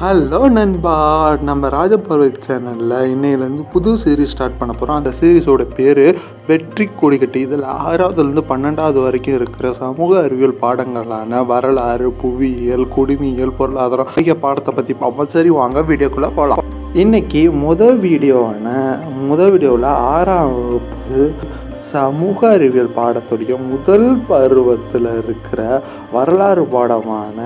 hello நண்பா நம்ம ராஜபர்வத் சேனலில் இன்னையிலேருந்து புது சீரீஸ் ஸ்டார்ட் பண்ண போகிறோம் அந்த சீரீஸோட பேர் வெற்றி கொடிக்கட்டி இதில் ஆறாவதுலேருந்து பன்னெண்டாவது வரைக்கும் இருக்கிற சமூக அறிவியல் பாடங்களான வரலாறு புவியியல் குடிமியல் பொருளாதாரம் ஆகிய பாடத்தை பற்றி பார்ப்போம் சரி வாங்க வீடியோக்குள்ளே போகலாம் இன்னைக்கு முதல் வீடியோவான முதல் வீடியோவில் ஆறாம் வகுப்பு சமூக அறிவியல் பாடத்துடைய முதல் பருவத்தில் இருக்கிற வரலாறு பாடமான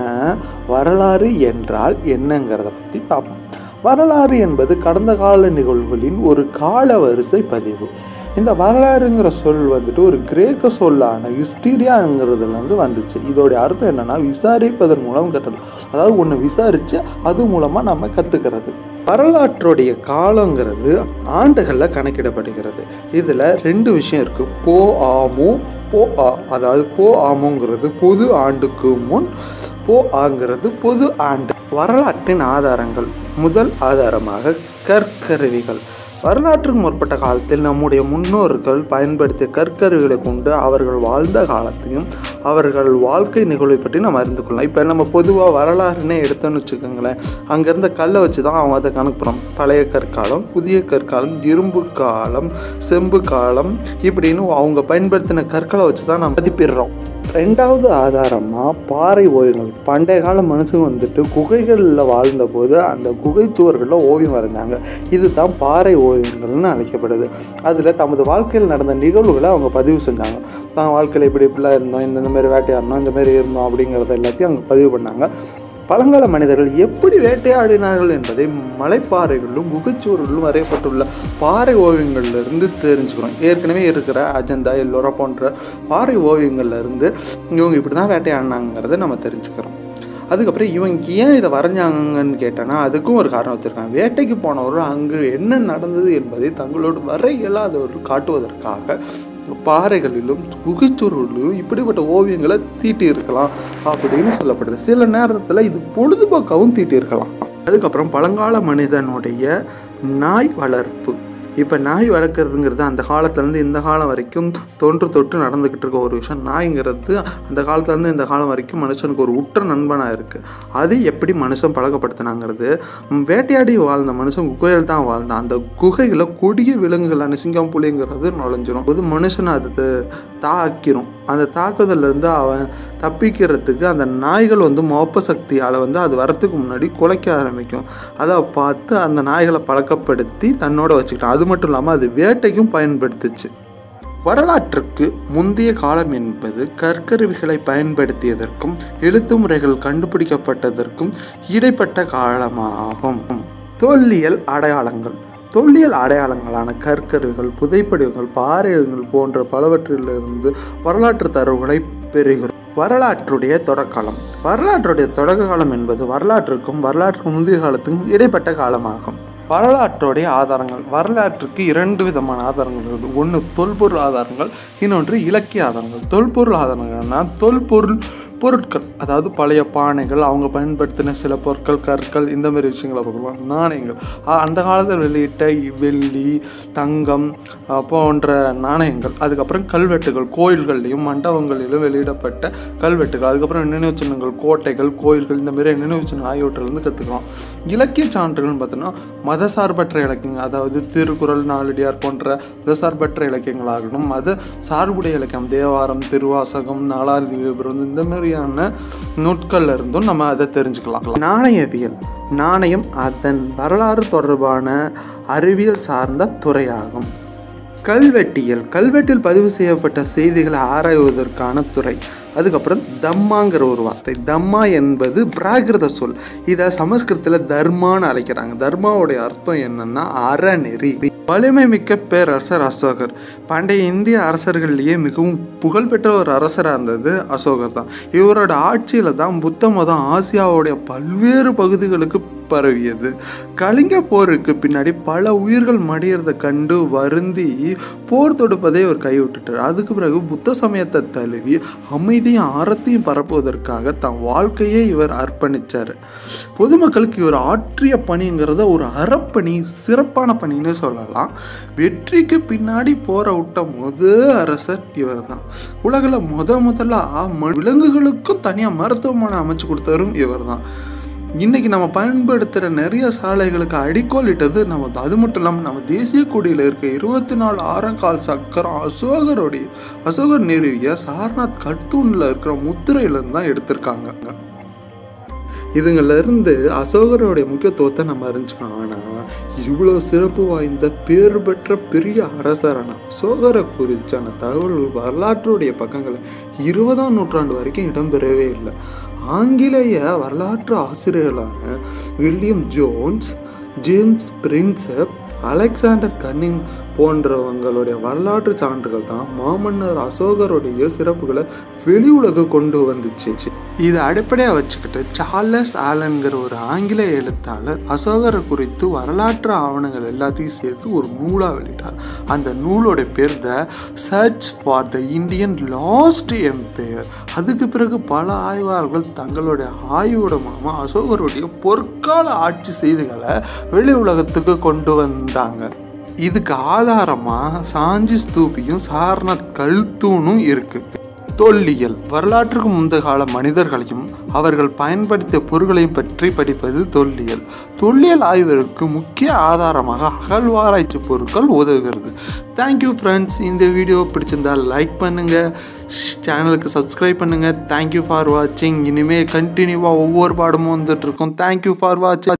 வரலாறு என்றால் என்னங்கிறத பற்றி பார்ப்போம் வரலாறு என்பது கடந்த கால நிகழ்வுகளின் ஒரு கால வரிசை பதிவு இந்த வரலாறுங்கிற சொல் வந்துட்டு ஒரு கிரேக்க சொல்லான ஹிஸ்டீரியாங்கிறதுலேருந்து வந்துச்சு இதோடைய அர்த்தம் என்னன்னா விசாரிப்பதன் மூலம் கற்றல் அதாவது ஒன்று விசாரித்து அது மூலமாக நம்ம கற்றுக்கிறது வரலாற்றுடைய காலங்கிறது ஆண்டுகளில் கணக்கிடப்படுகிறது இதில் ரெண்டு விஷயம் இருக்குது போ ஆமு போ ஆ அதாவது போ ஆமுங்கிறது பொது ஆண்டுக்கு முன் போ ஆங்கிறது பொது ஆண்டு வரலாற்றின் ஆதாரங்கள் முதல் ஆதாரமாக கற்கருவிகள் வரலாற்றுக்கு முற்பட்ட காலத்தில் நம்முடைய முன்னோர்கள் பயன்படுத்திய கற்கருவிகளை கொண்டு அவர்கள் வாழ்ந்த காலத்தையும் அவர்கள் வாழ்க்கை நிகழ்வை பற்றி நம்ம அறிந்து கொள்ளலாம் இப்போ நம்ம பொதுவாக வரலாறுனே எடுத்தோன்னு வச்சுக்கோங்களேன் அங்கேருந்த கல்லை வச்சு தான் அவங்க அதை கணக்குறோம் பழைய கற்காலம் புதிய கற்காலம் இரும்பு காலம் செம்பு காலம் இப்படின்னு அவங்க பயன்படுத்தின கற்களை வச்சு தான் நம்ம மதிப்பிடுறோம் ரெண்டாவது ஆதாரமாக பாறை ஓவியங்கள் பண்டைய கால மனுஷங்க வந்துட்டு குகைகளில் வாழ்ந்தபோது அந்த குகை சுவர்களில் ஓவியம் வரைஞ்சாங்க இதுதான் பாறை ஓவியங்கள்னு அழைக்கப்படுது அதில் தமது வாழ்க்கையில் நடந்த நிகழ்வுகளை அவங்க பதிவு செஞ்சாங்க தான் வாழ்க்கையில் இப்படி இப்படிலாம் இருந்தோம் இந்த மாதிரி வேட்டையாடணும் இந்த மாதிரி இருந்தோம் அப்படிங்கிறத எல்லாத்தையும் அவங்க பதிவு பண்ணாங்க பழங்கால மனிதர்கள் எப்படி வேட்டையாடினார்கள் என்பதை மலைப்பாறைகளிலும் குகைச்சுவர்களிலும் வரையப்பட்டுள்ள பாறை ஓவியங்கள்லேருந்து தெரிஞ்சுக்கிறோம் ஏற்கனவே இருக்கிற அஜந்தா எல்லோரா போன்ற பாறை ஓவியங்கள்லேருந்து இவங்க இப்படி தான் வேட்டையாடினாங்கிறத நம்ம தெரிஞ்சுக்கிறோம் அதுக்கப்புறம் இவங்க ஏன் இதை வரைஞ்சாங்கன்னு கேட்டோன்னா அதுக்கும் ஒரு காரணம் வச்சுருக்காங்க வேட்டைக்கு போனவர்கள் அங்கு என்ன நடந்தது என்பதை தங்களோட வர இயலாதவர்கள் காட்டுவதற்காக பாறைகளிலும் குகைச்சுவர்களிலும் இப்படிப்பட்ட ஓவியங்களை தீட்டி இருக்கலாம் அப்படின்னு சொல்லப்படுது சில நேரத்தில் இது பொழுதுபோக்காகவும் தீட்டி இருக்கலாம் அதுக்கப்புறம் பழங்கால மனிதனுடைய நாய் வளர்ப்பு இப்போ நாய் வளர்க்குறதுங்கிறது அந்த காலத்துலேருந்து இந்த காலம் வரைக்கும் தொன்று தொட்டு நடந்துக்கிட்டு இருக்க ஒரு விஷயம் நாய்ங்கிறது அந்த காலத்துலேருந்து இந்த காலம் வரைக்கும் மனுஷனுக்கு ஒரு உற்ற நண்பனாக இருக்குது அது எப்படி மனுஷன் பழக்கப்படுத்தினாங்கிறது வேட்டையாடி வாழ்ந்த மனுஷன் குகையில் தான் வாழ்ந்தான் அந்த குகையில் கொடிய விலங்குகளான சிங்கம் புலிங்கிறது நுழைஞ்சிரும் அது மனுஷனை அது தாக்கிரும் அந்த தாக்குதலேருந்து அவன் தப்பிக்கிறதுக்கு அந்த நாய்கள் வந்து மோப்ப சக்தியால் வந்து அது வரத்துக்கு முன்னாடி குலைக்க ஆரம்பிக்கும் அதை பார்த்து அந்த நாய்களை பழக்கப்படுத்தி தன்னோட வச்சுக்கிட்டான் அது மட்டும் இல்லாமல் அது வேட்டைக்கும் பயன்படுத்துச்சு வரலாற்றுக்கு முந்தைய காலம் என்பது கற்கருவிகளை பயன்படுத்தியதற்கும் எழுத்து முறைகள் கண்டுபிடிக்கப்பட்டதற்கும் இடைப்பட்ட காலமாகும் தொல்லியல் அடையாளங்கள் தொல்லியல் அடையாளங்களான கற்கருவிகள் புதைப்படிவங்கள் பாறைகள் போன்ற பலவற்றிலிருந்து வரலாற்று தரவுகளை பெறுகிறோம் வரலாற்றுடைய தொடக்காலம் வரலாற்றுடைய தொடக்க காலம் என்பது வரலாற்றுக்கும் வரலாற்றுக்கு முந்தைய காலத்துக்கும் இடைப்பட்ட காலமாகும் வரலாற்றுடைய ஆதாரங்கள் வரலாற்றுக்கு இரண்டு விதமான ஆதாரங்கள் இருக்குது ஒன்று தொல்பொருள் ஆதாரங்கள் இன்னொன்று இலக்கிய ஆதாரங்கள் தொல்பொருள் ஆதாரங்கள்னா தொல்பொருள் பொருட்கள் அதாவது பழைய பானைகள் அவங்க பயன்படுத்தின சில பொருட்கள் கற்கள் இந்த மாதிரி விஷயங்களை பார்க்கலாம் நாணயங்கள் அந்த காலத்தில் வெளியிட்ட வெள்ளி தங்கம் போன்ற நாணயங்கள் அதுக்கப்புறம் கல்வெட்டுகள் கோயில்கள்லையும் மண்டபங்களிலும் வெளியிடப்பட்ட கல்வெட்டுகள் அதுக்கப்புறம் நினைவு சின்னங்கள் கோட்டைகள் கோயில்கள் இந்த மாதிரி நினைவு சின்னம் ஆகியவற்றிலிருந்து கற்றுக்கலாம் இலக்கிய சான்றுகள்னு பார்த்தோன்னா மதசார்பற்ற இலக்கியங்கள் அதாவது திருக்குறள் நாலடியார் போன்ற மதசார்பற்ற இலக்கியங்களாகட்டும் மத சார்புடைய இலக்கியம் தேவாரம் திருவாசகம் நாலாதி விபரம் இந்த மாதிரியான நூட்கள்ல இருந்தும் நம்ம அதை தெரிஞ்சுக்கலாம் நாணயவியல் நாணயம் அதன் வரலாறு தொடர்பான அறிவியல் சார்ந்த துறையாகும் கல்வெட்டியல் கல்வெட்டில் பதிவு செய்யப்பட்ட செய்திகளை ஆராய்வதற்கான துறை அதுக்கப்புறம் தம்மாங்கிற ஒரு வார்த்தை தம்மா என்பது பிராகிருத சொல் இதை சமஸ்கிருதத்தில் தர்மான்னு அழைக்கிறாங்க தர்மாவுடைய அர்த்தம் என்னன்னா அறநெறி வலிமை மிக்க பேரரசர் அசோகர் பண்டைய இந்திய அரசர்கள்லேயே மிகவும் புகழ்பெற்ற ஒரு அரசராக இருந்தது அசோகர் தான் இவரோட ஆட்சியில் தான் புத்த மதம் ஆசியாவுடைய பல்வேறு பகுதிகளுக்கு பரவியது கலிங்க போருக்கு பின்னாடி பல உயிர்கள் மடியறதை கண்டு வருந்தி போர் தொடுப்பதை அவர் கைவிட்டுட்டார் அதுக்கு பிறகு புத்த சமயத்தை தழுவி அமைதியும் அறத்தையும் பரப்புவதற்காக தன் வாழ்க்கையே இவர் அர்ப்பணித்தார் பொதுமக்களுக்கு இவர் ஆற்றிய பணிங்கிறத ஒரு அறப்பணி சிறப்பான பணின்னு சொல்லலாம் வெற்றிக்கு பின்னாடி போற விட்ட முத அரசர் இவர் தான் உலகில் முத முதல்ல விலங்குகளுக்கும் தனியாக மருத்துவமனை அமைச்சு கொடுத்தவரும் இவர் தான் இன்னைக்கு நம்ம பயன்படுத்துகிற நிறைய சாலைகளுக்கு அடிக்கோல் இட்டது நம்ம அது மட்டும் இல்லாமல் நம்ம தேசிய கொடியில் இருக்க இருபத்தி நாலு ஆரங்கால் சக்கரம் அசோகருடைய அசோகர் நிறுவிய சாரநாத் கர்த்தூனில் இருக்கிற முத்திரையிலேருந்து தான் எடுத்திருக்காங்க இதுங்களிருந்து அசோகருடைய முக்கியத்துவத்தை நம்ம அறிஞ்சுக்கலாம் ஆனால் இவ்வளோ சிறப்பு வாய்ந்த பேர் பெற்ற பெரிய அரசரான அசோகரை குறித்தான தகவல்கள் வரலாற்றுடைய பக்கங்களை இருபதாம் நூற்றாண்டு வரைக்கும் இடம்பெறவே இல்லை ஆங்கிலேய வரலாற்று ஆசிரியர்களான William Jones James Prinsep Alexander Cunningham போன்றவங்களுடைய வரலாற்று சான்றுகள் தான் மாமன்னர் அசோகருடைய சிறப்புகளை வெளி உலக கொண்டு வந்துச்சு இதை அடிப்படையாக வச்சுக்கிட்டு சார்லஸ் ஆலன்கிற ஒரு ஆங்கில எழுத்தாளர் அசோகரை குறித்து வரலாற்று ஆவணங்கள் எல்லாத்தையும் சேர்த்து ஒரு நூலாக வெளியிட்டார் அந்த நூலோட பேர் the search for the Indian lost empire அதுக்கு பிறகு பல ஆய்வாளர்கள் தங்களுடைய ஆய்வோட மூலமாக அசோகருடைய பொற்கால ஆட்சி செய்திகளை வெளி உலகத்துக்கு கொண்டு வந்தாங்க இதுக்கு ஆதாரமாக சாஞ்சி ஸ்தூபியும் சாரநாத் கல்தூணும் இருக்குது தொல்லியல் வரலாற்றுக்கு முந்தைய கால மனிதர்களையும் அவர்கள் பயன்படுத்திய பொருட்களையும் பற்றி படிப்பது தொல்லியல் தொல்லியல் ஆய்விற்கு முக்கிய ஆதாரமாக அகழ்வாராய்ச்சி பொருட்கள் உதவுகிறது தேங்க்யூ ஃப்ரெண்ட்ஸ் இந்த வீடியோ பிடிச்சிருந்தால் லைக் பண்ணுங்கள் சேனலுக்கு சப்ஸ்கிரைப் பண்ணுங்கள் தேங்க்யூ ஃபார் வாட்சிங் இனிமேல் கண்டினியூவாக ஒவ்வொரு பாடமும் வந்துட்டு இருக்கோம் தேங்க்யூ ஃபார் வாட்சிங்